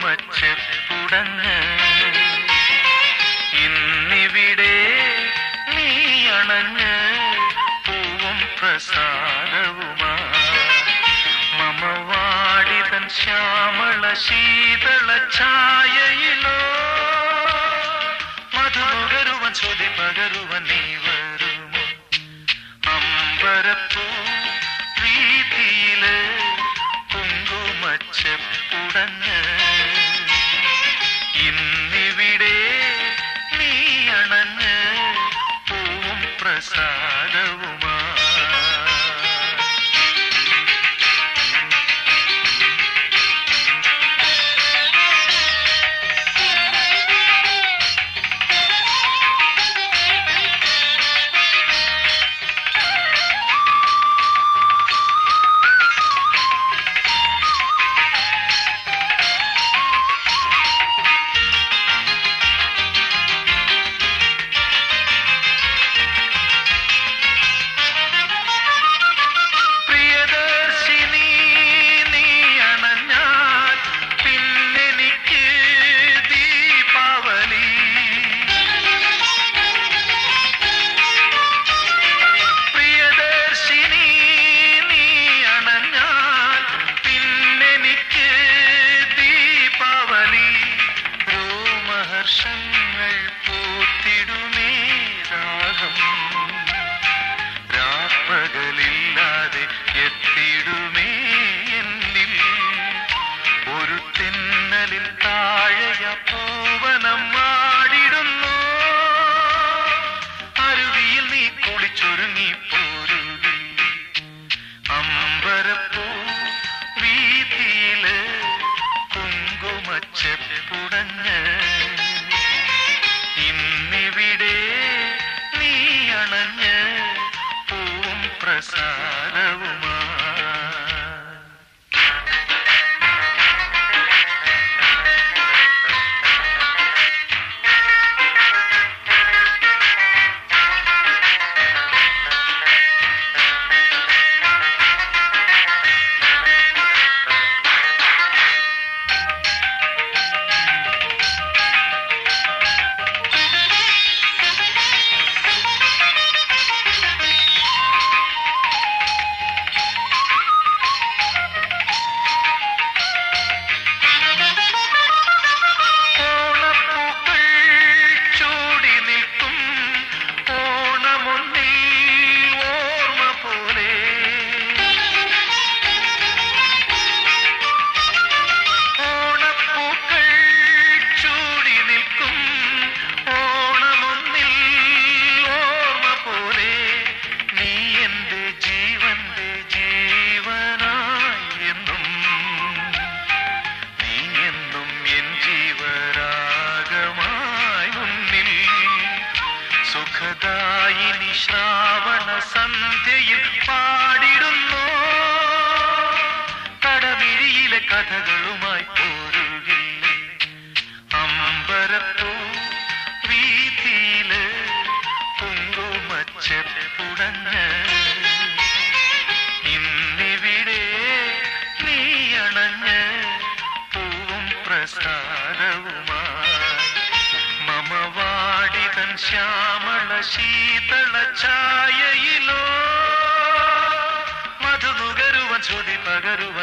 കുങ്കുമച്ചെപ്പുടങ്ങ് ഇന്നിവിടെ നീ അണഞ്ഞ് പൂവും പ്രസാദവുമാ മമവാടിതൻ ശ്യാമള ശീതള ഛായയിലോ മധുനുകരുവൻ ശ്രുതി പകരുവൻ നീ വരുമോ അമ്പരപ്പൂ പ്രീതിയില് കുങ്കുമച്ചെപ്പുടങ്ങ് ഇന്നിവിടെ നീ അണഞ്ഞ് പൂവും പ്രസാദവുമാ പ്രിയദർശിനി നീ അണഞ്ഞാൽ പിന്നെനിക്ക് ദീപാവലി പ്രിയദർശിനി നീ അണഞ്ഞാൽ പിന്നെനിക്ക് ദീപാവലി രോമഹർഷങ്ങൾ പൂത്തിടുമേ രാഗം രാപ്പകലില്ലാതെ എത്തിടുമേ എന്നിൽ ഒരു തെന്നലിൽ താഴെയ പൂവനം മാടിടുന്നു അരുവിയിൽ നീ കുളിച്ചൊരുങ്ങി പോരുകി അമ്പരപ്പൂ വീതിയില് കുങ്കുമച്ചെപ്പുടങ്ങ് ഇന്നിവിടെ നീ അണഞ്ഞ് പൂവും പ്രസാദവുമാ ഓണപ്പൂക്കൾ ചൂടി നിൽക്കും ഓണമൊന്നിൽ ഓർമ്മ പോലെ ഓണപ്പൂക്കൾ ചൂടി നിൽക്കും ഓണമൊന്നിൽ ഓർമ്മ പോലെ നീ എന്റെ ജീവന്റെ ജീവനായി എന്നും നീ എന്നും എൻ ജീവരാഗമായി മുന്നിൽ സുഖദായിനി ശ്രാവണ സന്ധ്യയിൽ പാടിടുന്നു കടമിഴിയിലെ കഥകളുമായി പോരുകില്ലേ അമ്പരപ്പൂ വീതിയില് കുങ്കുമച്ചെപ്പുടങ്ങ് ഇന്നിവിടെ നീ അണഞ്ഞ് പൂവും പ്രസാദവുമായി മമവാടിതൻ ശ്യാമള ശീതള ഛായയിലോ മധുനുകരുവൻ ശ്രുതി പകരുവൻ